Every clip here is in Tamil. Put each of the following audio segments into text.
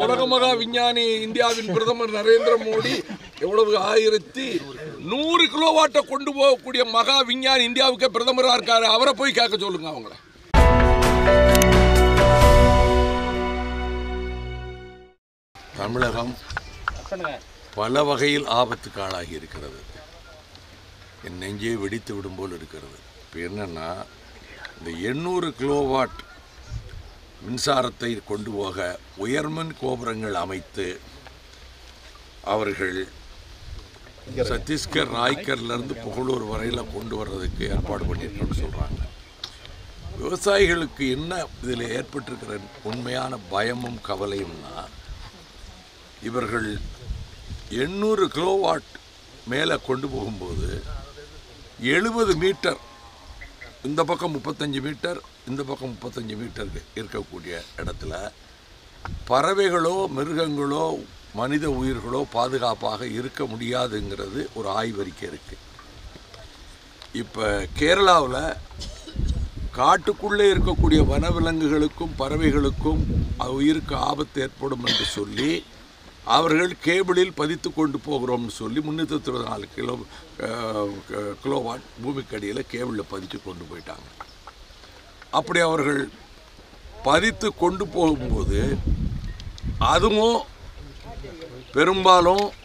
உலக மகா விஞ்ஞானி இந்தியாவின் பிரதமர் நரேந்திர மோடி எவ்வளவு ஆயிரத்தி நூறு கிலோவாட்டை கொண்டு போகக்கூடிய மகா விஞ்ஞானி இந்தியாவுக்கு பிரதமராக இருக்காரு அவரை போய் கேட்க சொல்லுங்க அவங்கள தமிழகம் பல வகையில் ஆபத்துக்கு ஆளாகி இருக்கிறது என் நெஞ்சே வெடித்து விடும் போல் இருக்கிறது இப்போ என்னன்னா இந்த எண்ணூறு கிலோவாட் மின்சாரத்தை கொண்டு போக உயர்மின் கோபுரங்கள் அமைத்து அவர்கள் சத்தீஸ்கர் ராய்கர்லேருந்து புகழூர் வரையில் கொண்டு வர்றதுக்கு ஏற்பாடு பண்ணியிருக்கோம்னு சொல்கிறாங்க விவசாயிகளுக்கு என்ன இதில் ஏற்பட்டிருக்கிற உண்மையான பயமும் கவலையும்னா இவர்கள் எண்ணூறு கிலோவாட் மேலே கொண்டு போகும்போது எழுபது மீட்டர் இந்த பக்கம் முப்பத்தஞ்சு மீட்டர் இந்த பக்கம் முப்பத்தஞ்சு மீட்டர் இருக்கக்கூடிய இடத்துல பறவைகளோ மிருகங்களோ மனித உயிர்களோ பாதுகாப்பாக இருக்க முடியாதுங்கிறது ஒரு ஆய்வறிக்கை இருக்கு இப்போ கேரளாவில் காட்டுக்குள்ளே இருக்கக்கூடிய வனவிலங்குகளுக்கும் பறவைகளுக்கும் அது உயிருக்கு ஆபத்து ஏற்படும் என்று சொல்லி அவர்கள் கேபிளில் பதித்து கொண்டு போகிறோம்னு சொல்லி முந்நூற்றி இருபத்தி நாலு கிலோ அஹ், க- கிலோவாட் பூமிக்கடியில் கேபிளில் பதித்து கொண்டு போயிட்டாங்க அப்படி அவர்கள் பதித்து கொண்டு போகும்போது அதுவும் பெரும்பாலும்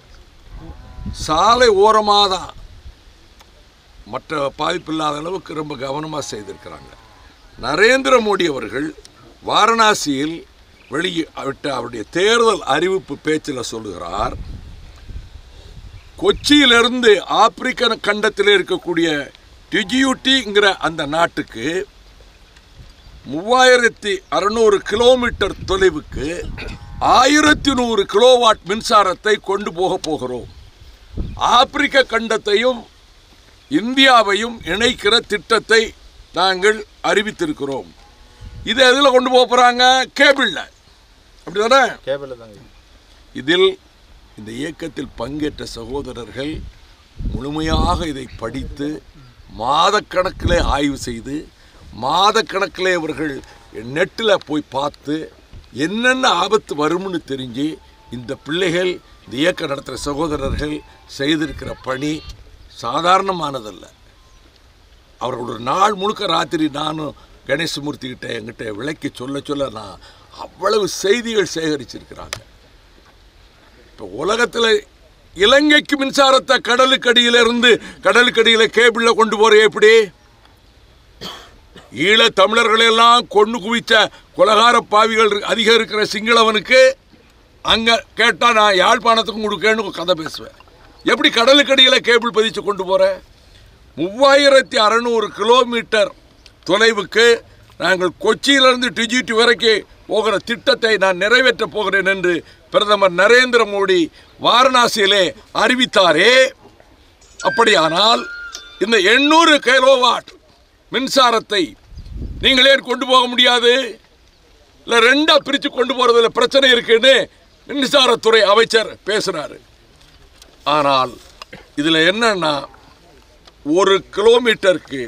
சாலை ஓரமாக தான் மற்ற பாதிப்பு இல்லாத அளவுக்கு ரொம்ப கவனமாக செய்திருக்கிறாங்க நரேந்திர மோடி அவர்கள் வாரணாசியில் வெளியே விட்ட அவருடைய தேர்தல் அறிவிப்பு பேச்சில் சொல்லுகிறார் கொச்சியிலிருந்து ஆப்பிரிக்க கண்டத்தில் இருக்கக்கூடிய டிஜியூட்டிங்கிற அந்த நாட்டுக்கு மூவாயிரத்தி அறுநூறு கிலோமீட்டர் தொலைவுக்கு ஆயிரத்தி நூறு கிலோவாட் மின்சாரத்தை கொண்டு போக போகிறோம் ஆப்பிரிக்க கண்டத்தையும் இந்தியாவையும் இணைக்கிற திட்டத்தை நாங்கள் அறிவித்திருக்கிறோம் இது எதில் கொண்டு போக போகிறாங்க கேபிளில் அப்படிதானே கேபிள் தாங்க இதில் இந்த இயக்கத்தில் பங்கேற்ற சகோதரர்கள் முழுமையாக இதை படித்து மாதக்கணக்கிலே ஆய்வு செய்து மாதக்கணக்கிலே அவர்கள் நெட்டில் போய் பார்த்து என்னென்ன ஆபத்து வரும்னு தெரிஞ்சு இந்த பிள்ளைகள் இந்த இயக்கம் நடத்துகிற சகோதரர்கள் செய்திருக்கிற பணி சாதாரணமானதல்ல அவர்கள் ஒரு நாள் முழுக்க ராத்திரி நானும் கணேசமூர்த்தி கிட்ட என்கிட்ட விளக்கி சொல்ல சொல்ல நான் அவ்வளவு செய்திகள் சேகரிச்சிருக்கிறாங்க இப்போ உலகத்தில் இலங்கைக்கு மின்சாரத்தை கடலுக்கடியில இருந்து கடலுக்கடியில கேபிள்ல கொண்டு போற எப்படி ஈழ தமிழர்களெல்லாம் கொண்டு குவிச்ச கொலகார பாவிகள் இரு- அதிகம் இருக்கிற சிங்களவனுக்கு அங்க கேட்டா நான் யாழ்ப்பாணத்துக்கும் கொடுக்கேன்னு கதை பேசுவேன் எப்படி கடலுக்கடியில கேபிள் பதிச்சு கொண்டு போற மூவாயிரத்தி அறநூறு கிலோமீட்டர் தொலைவுக்கு நாங்கள் கொச்சியிலிருந்து டிஜிடி வரைக்கும் போகிற திட்டத்தை நான் நிறைவேற்றப் போகிறேன் என்று பிரதமர் நரேந்திர மோடி வாரணாசியிலே அறிவித்தாரே அப்படியானால் இந்த எண்ணூறு கிலோவாட் மின்சாரத்தை நீங்கள் ஏன் கொண்டு போக முடியாது இல்லை ரெண்டா பிரித்து கொண்டு போகிறதுல பிரச்சனை இருக்குன்னு மின்சாரத்துறை அமைச்சர் பேசுகிறாரு ஆனால் இதில் என்னன்னா ஒரு கிலோமீட்டருக்கு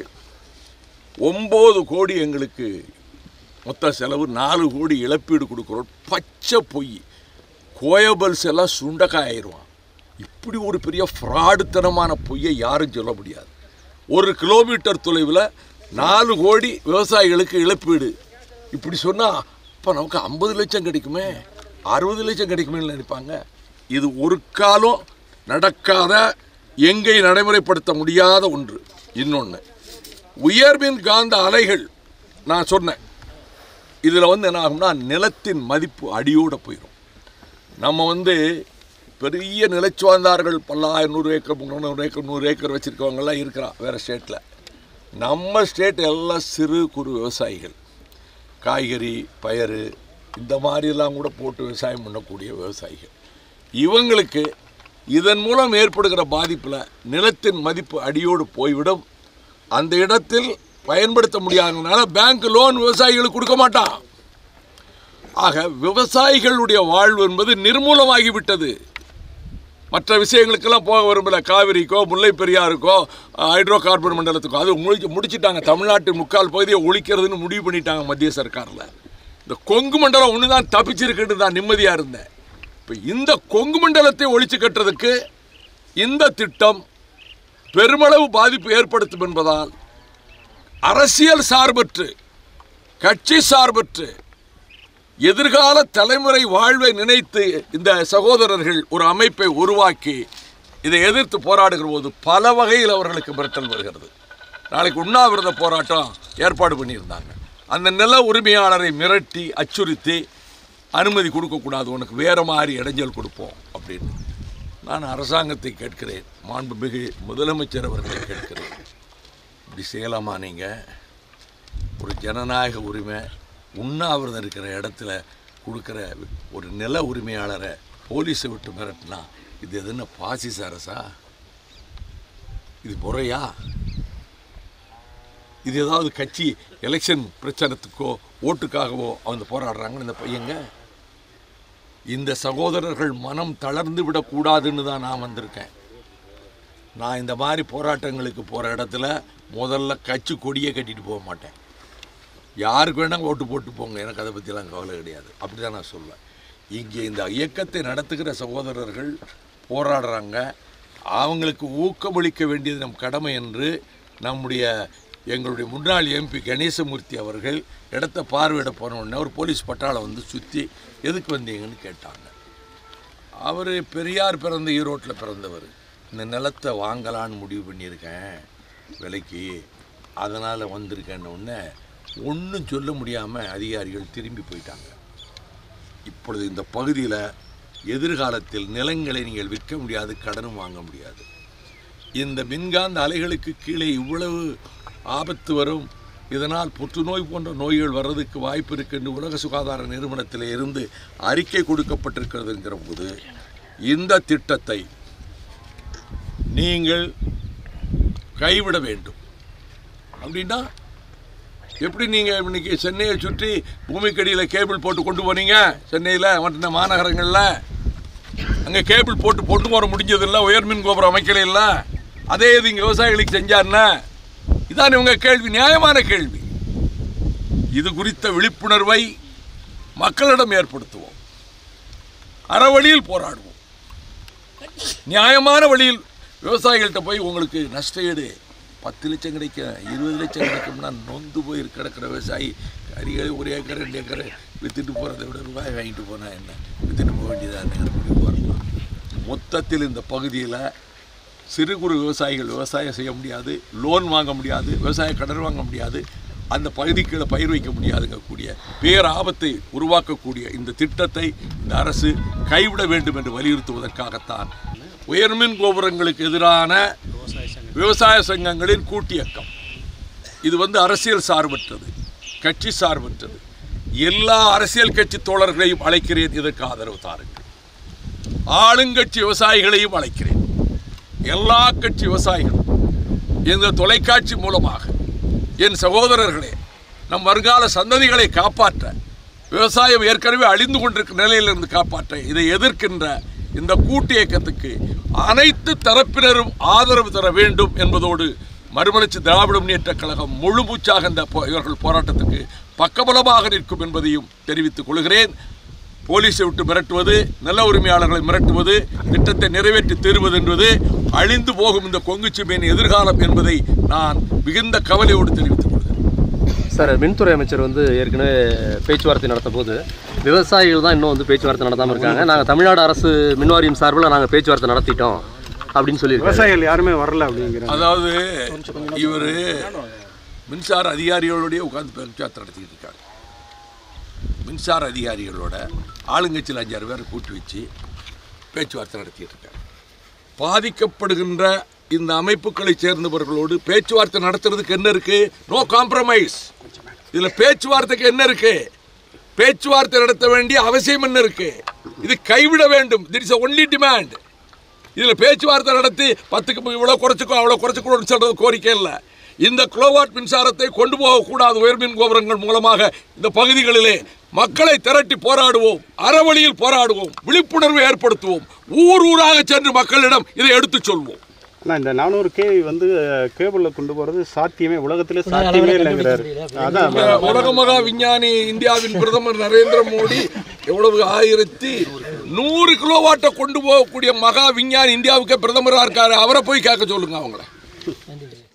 ஒம்பது கோடி எங்களுக்கு மொத்த செலவு நாலு கோடி இழப்பீடு கொடுக்குறோம் பச்சை பொய் கோயபல்ஸ் எல்லாம் சுண்டக்காய் ஆயிடுவான் இப்படி ஒரு பெரிய ஃப்ராடுத்தனமான பொய்யை யாரும் சொல்ல முடியாது ஒரு கிலோமீட்டர் தொலைவில் நாலு கோடி விவசாயிகளுக்கு இழப்பீடு இப்படி சொன்னால் இப்போ நமக்கு ஐம்பது லட்சம் கிடைக்குமே அறுபது லட்சம் கிடைக்குமே நினைப்பாங்க இது ஒரு காலம் நடக்காத எங்கே நடைமுறைப்படுத்த முடியாத ஒன்று இன்னொன்று உயர்மின் காந்த அலைகள் நான் சொன்னேன் இதில் வந்து என்ன ஆகும்னா நிலத்தின் மதிப்பு அடியோட போயிடும் நம்ம வந்து பெரிய நிலச்சுவார்ந்தார்கள் பல்லாயிரம் நூறு ஏக்கர் முந்நூறு ஏக்கர் நூறு ஏக்கர் வச்சுருக்கவங்கெல்லாம் இருக்கிறான் வேறு ஸ்டேட்டில் நம்ம ஸ்டேட் எல்லாம் சிறு குறு விவசாயிகள் காய்கறி பயறு இந்த மாதிரிலாம் கூட போட்டு விவசாயம் பண்ணக்கூடிய விவசாயிகள் இவங்களுக்கு இதன் மூலம் ஏற்படுகிற பாதிப்பில் நிலத்தின் மதிப்பு அடியோடு போய்விடும் அந்த இடத்தில் பயன்படுத்த முடியாததுனால பேங்க் லோன் விவசாயிகளுக்கு கொடுக்க மாட்டான் ஆக விவசாயிகளுடைய வாழ்வு என்பது நிர்மூலமாகிவிட்டது மற்ற விஷயங்களுக்கெல்லாம் போக விரும்பல காவிரிக்கோ முல்லை பெரியாருக்கோ ஹைட்ரோ கார்பன் மண்டலத்துக்கோ அது முடிச்சு முடிச்சிட்டாங்க தமிழ்நாட்டின் முக்கால் பகுதியை ஒழிக்கிறதுன்னு முடிவு பண்ணிட்டாங்க மத்திய சர்க்காரில் இந்த கொங்கு மண்டலம் ஒன்று தான் தப்பிச்சிருக்குன்னு நான் நிம்மதியாக இருந்தேன் இப்போ இந்த கொங்கு மண்டலத்தை ஒழிச்சு கட்டுறதுக்கு இந்த திட்டம் பெருமளவு பாதிப்பு ஏற்படுத்தும் என்பதால் அரசியல் சார்பற்று கட்சி சார்பற்று எதிர்கால தலைமுறை வாழ்வை நினைத்து இந்த சகோதரர்கள் ஒரு அமைப்பை உருவாக்கி இதை எதிர்த்து போராடுகிற போது பல வகையில் அவர்களுக்கு மிரட்டல் வருகிறது நாளைக்கு உண்ணாவிரத போராட்டம் ஏற்பாடு பண்ணியிருந்தாங்க அந்த நில உரிமையாளரை மிரட்டி அச்சுறுத்தி அனுமதி கொடுக்கக்கூடாது உனக்கு வேற மாதிரி இடைஞ்சல் கொடுப்போம் அப்படின்னு நான் அரசாங்கத்தை கேட்கிறேன் மாண்புமிகு முதலமைச்சர் அவர்களை கேட்கிறேன் இப்படி செய்யலாமா நீங்கள் ஒரு ஜனநாயக உரிமை உண்ணாவிரதம் இருக்கிற இடத்துல கொடுக்குற ஒரு நில உரிமையாளரை போலீஸை விட்டு மிரட்டினா இது எதுன பாசிச அரசா இது முறையா இது ஏதாவது கட்சி எலெக்ஷன் பிரச்சனத்துக்கோ ஓட்டுக்காகவோ அவங்க போராடுறாங்கன்னு இந்த பையங்க இந்த சகோதரர்கள் மனம் தளர்ந்து விடக்கூடாதுன்னு தான் நான் வந்திருக்கேன் நான் இந்த மாதிரி போராட்டங்களுக்கு போகிற இடத்துல முதல்ல கட்சி கொடியே கட்டிட்டு போக மாட்டேன் யாருக்கு வேணால் ஓட்டு போட்டு போங்க எனக்கு அதை பற்றிலாம் கவலை கிடையாது அப்படி தான் நான் சொல்லுவேன் இங்கே இந்த இயக்கத்தை நடத்துகிற சகோதரர்கள் போராடுறாங்க அவங்களுக்கு ஊக்கமளிக்க வேண்டியது நம் கடமை என்று நம்முடைய எங்களுடைய முன்னாள் எம்பி கணேசமூர்த்தி அவர்கள் இடத்த பார்வையிட போன உடனே ஒரு போலீஸ் பட்டாளம் வந்து சுற்றி எதுக்கு வந்தீங்கன்னு கேட்டாங்க அவர் பெரியார் பிறந்த ஈரோட்டில் பிறந்தவர் இந்த நிலத்தை வாங்கலான்னு முடிவு பண்ணியிருக்கேன் விலைக்கு அதனால் வந்திருக்கேன்னு உடனே ஒன்றும் சொல்ல முடியாமல் அதிகாரிகள் திரும்பி போயிட்டாங்க இப்பொழுது இந்த பகுதியில் எதிர்காலத்தில் நிலங்களை நீங்கள் விற்க முடியாது கடனும் வாங்க முடியாது இந்த மின்காந்த அலைகளுக்கு கீழே இவ்வளவு ஆபத்து வரும் இதனால் புற்றுநோய் போன்ற நோய்கள் வர்றதுக்கு வாய்ப்பு இருக்கு என்று உலக சுகாதார நிறுவனத்தில் இருந்து அறிக்கை கொடுக்கப்பட்டிருக்கிறதுங்கிற போது இந்த திட்டத்தை நீங்கள் கைவிட வேண்டும் அப்படின்னா எப்படி நீங்கள் இன்னைக்கு சென்னையை சுற்றி பூமிக்கடியில் கேபிள் போட்டு கொண்டு போனீங்க சென்னையில் மற்ற மாநகரங்களில் அங்கே கேபிள் போட்டு கொண்டு போற முடிஞ்சதில்ல உயர்மின் கோபுரம் அமைக்கல இல்ல அதே இது இங்கே விவசாயிகளுக்கு செஞ்சாருன்னா இதான் இவங்க கேள்வி நியாயமான கேள்வி இது குறித்த விழிப்புணர்வை மக்களிடம் ஏற்படுத்துவோம் அறவழியில் போராடுவோம் நியாயமான வழியில் விவசாயிகள்கிட்ட போய் உங்களுக்கு நஷ்ட ஈடு பத்து லட்சம் கிடைக்கும் இருபது லட்சம் கிடைக்கும்னா நொந்து போய் கிடக்கிற விவசாயி கறிகளை ஒரு ஏக்கர் ரெண்டு ஏக்கர் வித்துட்டு போகிறத விட ரூபாய் வாங்கிட்டு போனால் என்ன வித்துட்டு போக வேண்டியதாக முடிவு வரலாம் மொத்தத்தில் இந்த பகுதியில் சிறு குறு விவசாயிகள் விவசாயம் செய்ய முடியாது லோன் வாங்க முடியாது விவசாய கடன் வாங்க முடியாது அந்த பகுதிக்குள்ள பயிர் வைக்க முடியாதுங்க கூடிய பேர் ஆபத்தை உருவாக்கக்கூடிய இந்த திட்டத்தை இந்த அரசு கைவிட வேண்டும் என்று வலியுறுத்துவதற்காகத்தான் உயர்மின் கோபுரங்களுக்கு எதிரான விவசாய சங்கங்களின் கூட்டியக்கம் இது வந்து அரசியல் சார்பற்றது கட்சி சார்பற்றது எல்லா அரசியல் கட்சி தோழர்களையும் அழைக்கிறேன் இதற்கு ஆதரவு தாருங்கள் ஆளுங்கட்சி விவசாயிகளையும் அழைக்கிறேன் எல்லா கட்சி விவசாயிகளும் இந்த தொலைக்காட்சி மூலமாக என் சகோதரர்களே நம் வருங்கால சந்ததிகளை காப்பாற்ற விவசாயம் ஏற்கனவே அழிந்து கொண்டிருக்கிற நிலையிலிருந்து காப்பாற்ற இதை எதிர்க்கின்ற இந்த கூட்டு இயக்கத்துக்கு அனைத்து தரப்பினரும் ஆதரவு தர வேண்டும் என்பதோடு மறுமலர்ச்சி திராவிட முன்னேற்ற கழகம் முழு மூச்சாக இந்த போ- இவர்கள் போராட்டத்துக்கு பக்கபலமாக நிற்கும் என்பதையும் தெரிவித்துக் கொள்கிறேன் போலீஸை விட்டு மிரட்டுவது நில உரிமையாளர்களை மிரட்டுவது திட்டத்தை நிறைவேற்றி தீர்வது என்பது அழிந்து போகும் இந்த கொங்குச்சிமையின் எதிர்காலம் என்பதை நான் மிகுந்த கவலையோடு தெரிவித்துக் கொள்கிறேன் சார் மின்துறை அமைச்சர் வந்து ஏற்கனவே பேச்சுவார்த்தை நடத்த போது விவசாயிகள் தான் இன்னும் வந்து பேச்சுவார்த்தை நடத்தாமல் இருக்காங்க நாங்கள் தமிழ்நாடு அரசு மின்வாரியம் சார்பில் நாங்கள் பேச்சுவார்த்தை நடத்திட்டோம் அப்படின்னு சொல்லியிருக்காரு விவசாயிகள் யாருமே வரல அப்படிங்கிறாங்க அதாவது இவர் மின்சார அதிகாரிகளோடய உட்கார்ந்து பேச்சுவார்த்தை நடத்திக்கிட்டு இருக்காங்க மின்சார அதிகாரிகளோட ஆளுங்கட்சியில் அஞ்சாறு பேரை கூட்டி வச்சு பேச்சுவார்த்தை நடத்திட்டு இருக்காங்க பாதிக்கப்படுகின்ற இந்த அமைப்புகளை சேர்ந்தவர்களோடு பேச்சுவார்த்தை நடத்துறதுக்கு என்ன இருக்கு நோ காம்ப்ரமைஸ் இதுல பேச்சுவார்த்தைக்கு என்ன இருக்கு பேச்சுவார்த்தை நடத்த வேண்டிய அவசியம் என்ன இருக்கு இது கைவிட வேண்டும் திட் இஸ் ஒன்லி டிமாண்ட் இதுல பேச்சுவார்த்தை நடத்தி பத்துக்கு இவ்வளவு குறைச்சுக்கோ அவ்வளவு குறைச்சுக்கணும்னு சொல்றது கோரிக்கை இல்லை இந்த கிலோவாட் மின்சாரத்தை கொண்டு போகக்கூடாது உயர்மின் கோபுரங்கள் மூலமாக இந்த பகுதிகளிலே மக்களை திரட்டி போராடுவோம் அறவழியில் போராடுவோம் விழிப்புணர்வை ஏற்படுத்துவோம் ஊர் ஊராக சென்று மக்களிடம் இதை எடுத்துச் சொல்வோம் ஆனால் இந்த நானூறு கேவி வந்து கேபிளில் கொண்டு போகிறது சாத்தியமே உலகத்திலே சாத்தியமே இல்லைங்கிறாரு அதான் இந்த உலக மகா விஞ்ஞானி இந்தியாவின் பிரதமர் நரேந்திர மோடி எவ்வளவு ஆயிரத்தி நூறு கிலோவாட்டை கொண்டு போகக்கூடிய மகா விஞ்ஞானி இந்தியாவுக்கே பிரதமரா இருக்காரு அவரை போய் கேட்க சொல்லுங்க அவங்கள